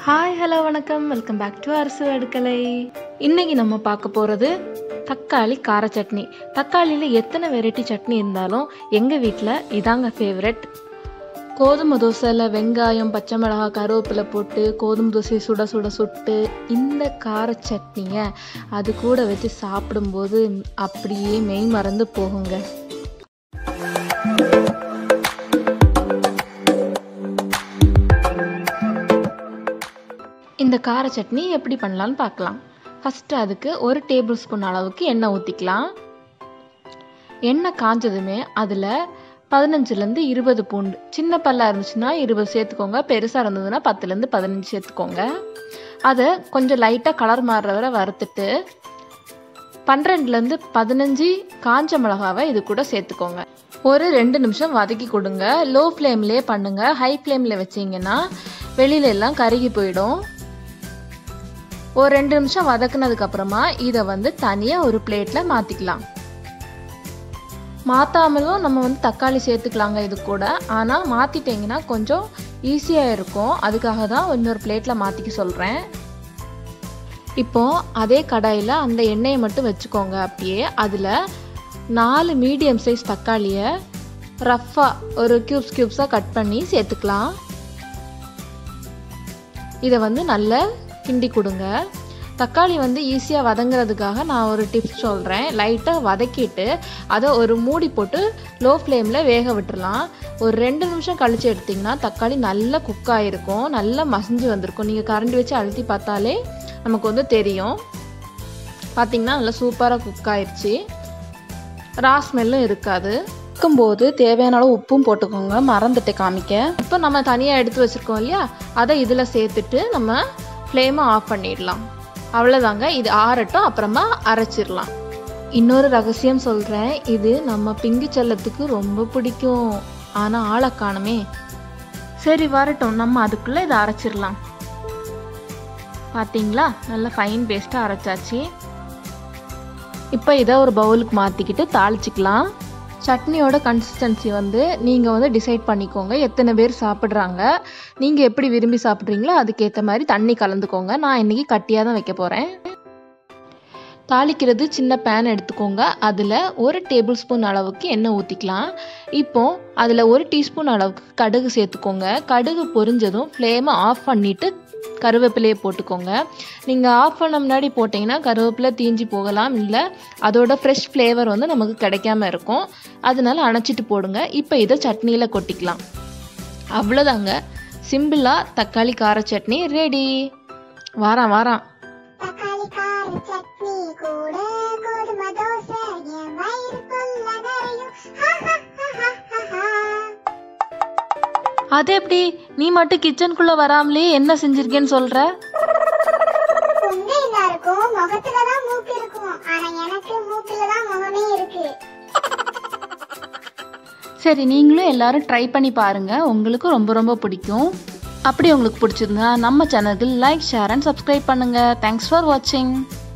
Hi hello வணக்கம் welcome back to Arasu Adukkalai இன்னைக்கு நம்ம பார்க்க போகிறது தக்காளி கார சட்னி தக்காளியில் எத்தனை வெரைட்டி சட்னி இருந்தாலும் எங்கள் வீட்டில் இதாங்க ஃபேவரட் கோதுமை தோசையில் வெங்காயம் பச்சை மிளகாய் கருவேப்பிலை போட்டு கோதுமை தோசையை சுட சுட சுட்டு இந்த கார சட்னியை அது கூட வச்சு சாப்பிடும்போது அப்படியே மெய் மறந்து போகுங்க இந்த கார சட்னி எப்படி பண்ணலான்னு பார்க்கலாம் ஃபஸ்ட்டு அதுக்கு ஒரு டேபிள் ஸ்பூன் அளவுக்கு எண்ணெய் ஊற்றிக்கலாம் எண்ணெய் காஞ்சதுமே அதில் பதினஞ்சுலேருந்து இருபது பூண்டு சின்ன பல்லாக இருந்துச்சுன்னா இருபது சேர்த்துக்கோங்க பெருசாக இருந்ததுன்னா பத்துலேருந்து பதினஞ்சு சேர்த்துக்கோங்க அதை கொஞ்சம் லைட்டாக கலர் மாறுற வரை வறுத்துட்டு பன்னிரெண்டுலேருந்து பதினஞ்சு காஞ்ச மிளகாவை இது கூட சேர்த்துக்கோங்க ஒரு ரெண்டு நிமிஷம் வதக்கி கொடுங்க லோ ஃப்ளேம்லேயே பண்ணுங்க ஹை ஃப்ளேமில் வச்சிங்கன்னா வெளியில எல்லாம் கருகி போயிடும் ஒரு ரெண்டு நிமிஷம் வதக்குனதுக்கு அப்புறமா இதை வந்து தனியாக ஒரு பிளேட்டில் மாற்றிக்கலாம் மாற்றாமலும் நம்ம வந்து தக்காளி சேர்த்துக்கலாங்க இது கூட ஆனால் மாற்றிட்டிங்கன்னா கொஞ்சம் ஈஸியாக இருக்கும் அதுக்காக தான் இன்னொரு பிளேட்டில் மாற்றிக்க சொல்கிறேன் இப்போது அதே கடாயில் அந்த எண்ணெயை மட்டும் வச்சுக்கோங்க அப்படியே அதில் நாலு மீடியம் சைஸ் தக்காளியை ரஃப்பாக ஒரு க்யூப்ஸ் க்யூப்ஸாக கட் பண்ணி சேர்த்துக்கலாம் இதை வந்து நல்லா கிண்டி கொடுங்க தக்காளி வந்து ஈஸியாக வதங்குறதுக்காக நான் ஒரு டிப்ஸ் சொல்கிறேன் லைட்டாக வதக்கிட்டு அதை ஒரு மூடி போட்டு லோ ஃப்ளேமில் வேக விட்டுறலாம் ஒரு ரெண்டு நிமிஷம் கழித்து எடுத்திங்கன்னா தக்காளி நல்லா குக் ஆகிருக்கும் நல்லா மசிஞ்சு வந்திருக்கும் நீங்கள் கரண்டி வச்சு அழுத்தி பார்த்தாலே நமக்கு வந்து தெரியும் பார்த்திங்கன்னா நல்லா சூப்பராக குக் ஆயிடுச்சு ரா ஸ்மெல்லும் இருக்காது இருக்கும்போது தேவையான அளவு உப்பும் போட்டுக்கோங்க மறந்துட்டு காமிக்க இப்போ நம்ம தனியாக எடுத்து வச்சுருக்கோம் இல்லையா அதை இதில் சேர்த்துட்டு நம்ம ஃப்ளேமை ஆஃப் பண்ணிடலாம் அவ்வளோதாங்க இது ஆறட்டும் அப்புறமா அரைச்சிடலாம் இன்னொரு ரகசியம் சொல்கிறேன் இது நம்ம பிங்கு செல்லத்துக்கு ரொம்ப பிடிக்கும் ஆனால் ஆளை காணுமே சரி வரட்டும் நம்ம அதுக்குள்ளே இதை அரைச்சிடலாம் பார்த்தீங்களா நல்ல ஃபைன் பேஸ்ட்டாக அரைச்சாச்சு இப்போ இதை ஒரு பவுலுக்கு மாற்றிக்கிட்டு தாளிச்சிக்கலாம் சட்னியோட கன்சிஸ்டன்சி வந்து நீங்கள் வந்து டிசைட் பண்ணிக்கோங்க எத்தனை பேர் சாப்பிட்றாங்க நீங்கள் எப்படி விரும்பி சாப்பிட்றீங்களோ அதுக்கேற்ற மாதிரி தண்ணி கலந்துக்கோங்க நான் இன்றைக்கி கட்டியாக தான் வைக்க போகிறேன் தாளிக்கிறது சின்ன பேன் எடுத்துக்கோங்க அதில் ஒரு டேபிள் ஸ்பூன் அளவுக்கு எண்ணெய் ஊற்றிக்கலாம் இப்போ அதில் ஒரு டீஸ்பூன் அளவுக்கு கடுகு சேர்த்துக்கோங்க கடுகு பொரிஞ்சதும் ஃப்ளேமை ஆஃப் பண்ணிவிட்டு கருவேப்பிலையை போட்டுக்கோங்க நீங்கள் ஆஃப் பண்ண முன்னாடி போட்டிங்கன்னா கருவேப்பிலை தீஞ்சி போகலாம் இல்லை அதோட ஃப்ரெஷ் ஃப்ளேவர் வந்து நமக்கு கிடைக்காம இருக்கும் அதனால அணைச்சிட்டு போடுங்க இப்போ இதை சட்னியில் கொட்டிக்கலாம் அவ்வளோதாங்க சிம்பிளாக தக்காளி கார சட்னி ரெடி வாரான் வாரான் தக்காளி கார சட்னி கூட கோதுமை தோசை என் வயிறுக்குள்ள நிறையும் ஹா, ஹா, ஹா, ஹா, ஹா, ஹா. அது எப்படி நீ மட்டும் கிச்சனுக்குள்ளே வராமலே என்ன செஞ்சிருக்கேன்னு சொல்கிற உங்க எல்லாருக்கும் முகத்துல தான் மூக்கு இருக்கும் ஆனா எனக்கு மூக்குல தான் முகமே இருக்கு சரி நீங்களும் எல்லாரும் ட்ரை பண்ணி பாருங்க உங்களுக்கு ரொம்ப ரொம்ப பிடிக்கும் அப்படி உங்களுக்கு பிடிச்சிருந்தா நம்ம சேனலுக்கு லைக் ஷேர் அண்ட் சப்ஸ்கிரைப் பண்ணுங்க தேங்க்ஸ் ஃபார் வாட்சிங்